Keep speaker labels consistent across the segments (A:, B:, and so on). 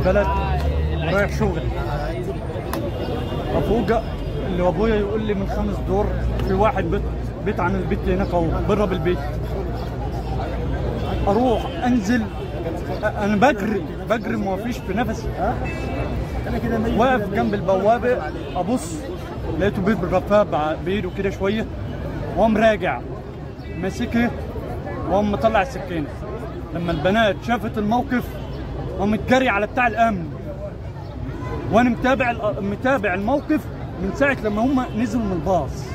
A: البلد ورايح شغل افوجئ اللي ابويا يقول لي من خمس دور في واحد بيت بيت عن البيت هناك اهو بره بالبيت اروح انزل أ- انا بجري بجري ما فيش في نفسي واقف جنب البوابه ابص لقيته بيضرب بايده كده شويه وقام راجع ماسكها وقام مطلع السكينه لما البنات شافت الموقف قامت جري على بتاع الامن وانا متابع ال- متابع الموقف من ساعه لما هم نزلوا من الباص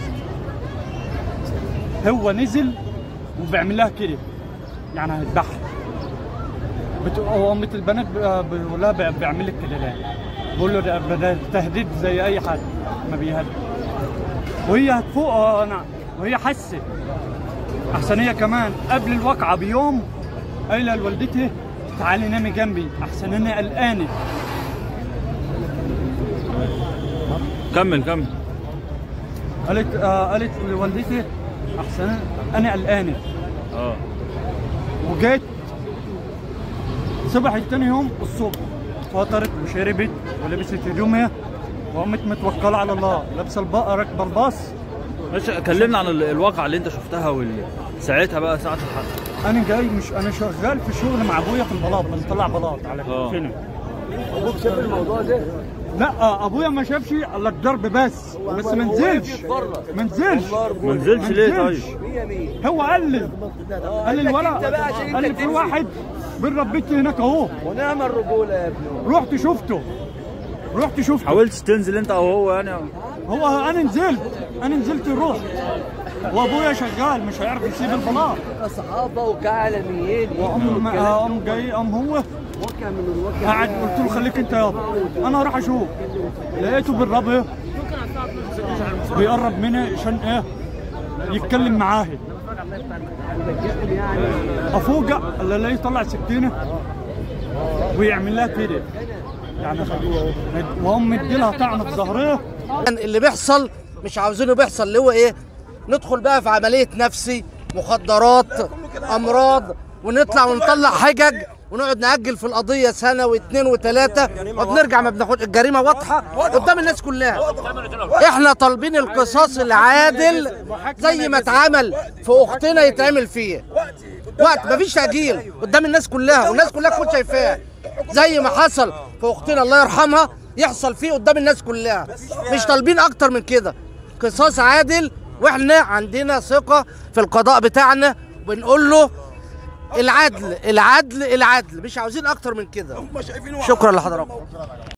A: هو نزل وبيعمل لها كده يعني هيذبحها بت- هو قامت البنات ب- بيقول لها بي- بيعمل لك كده ليه؟ بقول له ده ده تهديد زي اي حد ما بيهدد وهي هتفوق اه انا وهي حست احسن هي كمان قبل الواقعه بيوم قايله لوالدتي تعالي نامي جنبي احسن انا قلقانه
B: كمل كمل
A: قالت آه قالت لوالدتي احسن انا قلقانه
B: اه
A: وجيت صبحت تاني يوم الصبح فطرت وشربت ولبست هدومها وقامت متوكله على الله لابسه البقره راكبه الباص
B: ماشي كلمنا عن ال- الواقعة اللي انت شفتها وال... ساعتها بقى ساعة الحادثة
A: انا جاي مش انا شغال في شغل مع ابويا في البلاط بنطلع بلاط على
B: آه.
A: فين
C: ابوك شاف الموضوع ده
A: لا آه، ابويا ما شافش الا الضرب بس بس ما نزلش ما نزلش
B: ما نزلش ليه
A: نزلش.
B: طيب؟
C: مية مية
A: هو قال لي قال لي الولد
C: أنت بقى عشان
A: قال لي
C: أنت
A: في
C: تنزل.
A: واحد بين بيتي هناك اهو
C: ونعم الرجولة يا ابني
A: رحت شفته رحت شفته
B: حاولت تنزل انت او هو يعني
A: هو انا نزلت انا نزلت رحت وابويا شغال مش هيعرف يسيب البلاط
C: صحابة وكعالميين
A: وقام قام جاي قام هو
C: وكع من الوكع
A: قاعد قلت له خليك انت يابا انا اروح اشوف لقيته بالرب ايه بيقرب مني عشان ايه يتكلم معاهي افوجئ الا الاقيه يطلع سكينه ويعمل لها كده يعني وهم مديلها طعنه في ظهرها
D: اللي بيحصل مش عاوزينه بيحصل اللي هو ايه ندخل بقى في عمليه نفسي مخدرات امراض ونطلع ونطلع حجج ونقعد نأجل في القضية سنة واثنين وثلاثة وبنرجع ما بناخد الجريمة واضحة قدام الناس كلها احنا طالبين القصاص العادل زي ما اتعمل في اختنا يتعمل فيه وقت مفيش تأجيل قدام الناس كلها والناس كلها تكون شايفاه زي ما حصل في اختنا الله يرحمها يحصل فيه قدام الناس كلها مش طالبين اكتر من كده قصاص عادل واحنا عندنا ثقة في القضاء بتاعنا بنقول له العدل العدل العدل مش عاوزين اكتر من كده شكرا لحضراتكم